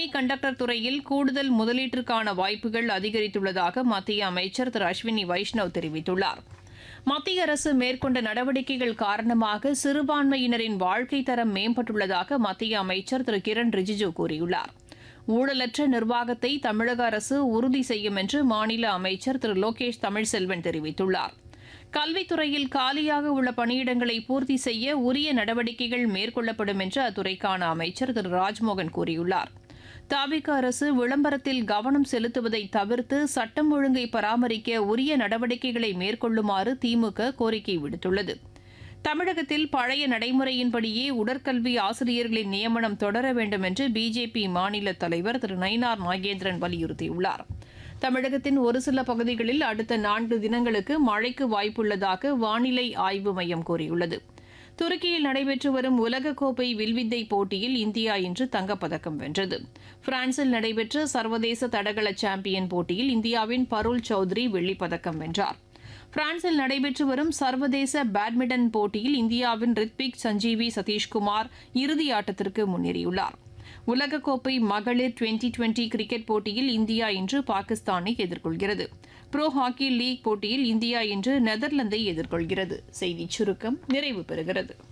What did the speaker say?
conductor துறையில் கூடுதல் முதலீட்டிற்கான வாய்ப்புகள் அதிகரித்துள்ளதாக மத்திய அமைச்சர் திரு அஸ்வினி வைஷ்ணவ் தெரிவித்துள்ளார் மத்திய அரசு மேற்கொண்ட நடவடிக்கைகள் காரணமாக சிறுபான்மையினரின் வாழ்க்கை தரம் மேம்பட்டுள்ளதாக மத்திய அமைச்சர் திரு கிரண் ரிஜிஜு கூறியுள்ளார் ஊழலற்ற நிர்வாகத்தை தமிழக அரசு உறுதி செய்யும் என்று மாநில அமைச்சர் திரு லோகேஷ் தமிழ்செல்வன் தெரிவித்துள்ளார் கல்வித்துறையில் காலியாக உள்ள பணியிடங்களை பூர்த்தி செய்ய உரிய நடவடிக்கைகள் மேற்கொள்ளப்படும் என்று அத்துறைக்கான அமைச்சர் திரு ராஜ்மோகன் கூறியுள்ளார் தாவிக அரசு விளம்பரத்தில் கவனம் செலுத்துவதை தவிர்த்து சட்டம் ஒழுங்கை பராமரிக்க உரிய நடவடிக்கைகளை மேற்கொள்ளுமாறு திமுக கோரிக்கை விடுத்துள்ளது தமிழகத்தில் பழைய நடைமுறையின்படியே உடற்கல்வி ஆசிரியர்களின் நியமனம் தொடர வேண்டும் என்று பிஜேபி மாநில தலைவர் திரு நயினார் நாகேந்திரன் வலியுறுத்தியுள்ளார் தமிழகத்தின் ஒரு சில பகுதிகளில் அடுத்த நான்கு தினங்களுக்கு மழைக்கு வாய்ப்புள்ளதாக வானிலை ஆய்வு மையம் கூறியுள்ளது துருக்கியில் நடைபெற்று வரும் உலகக்கோப்பை வில்வித்தை போட்டியில் இந்தியா இன்று தங்கப்பதக்கம் வென்றது பிரான்சில் நடைபெற்ற சர்வதேச தடகள சாம்பியன் போட்டியில் இந்தியாவின் பருள் சௌத்ரி வெள்ளிப்பதக்கம் வென்றார் பிரான்சில் நடைபெற்று வரும் சர்வதேச பேட்மிண்டன் போட்டியில் இந்தியாவின் ரித்விக் சஞ்சீவி சதீஷ்குமார் இறுதி ஆட்டத்திற்கு முன்னேறியுள்ளார் உலகக்கோப்பை மகளிர் டுவெண்டி டுவெண்டி கிரிக்கெட் போட்டியில் இந்தியா இன்று பாகிஸ்தானை எதிர்கொள்கிறது ப்ரோ ஹாக்கி லீக் போட்டியில் இந்தியா இன்று நெதர்லாந்தை எதிர்கொள்கிறது செய்திச் சுருக்கம் நிறைவு பெறுகிறது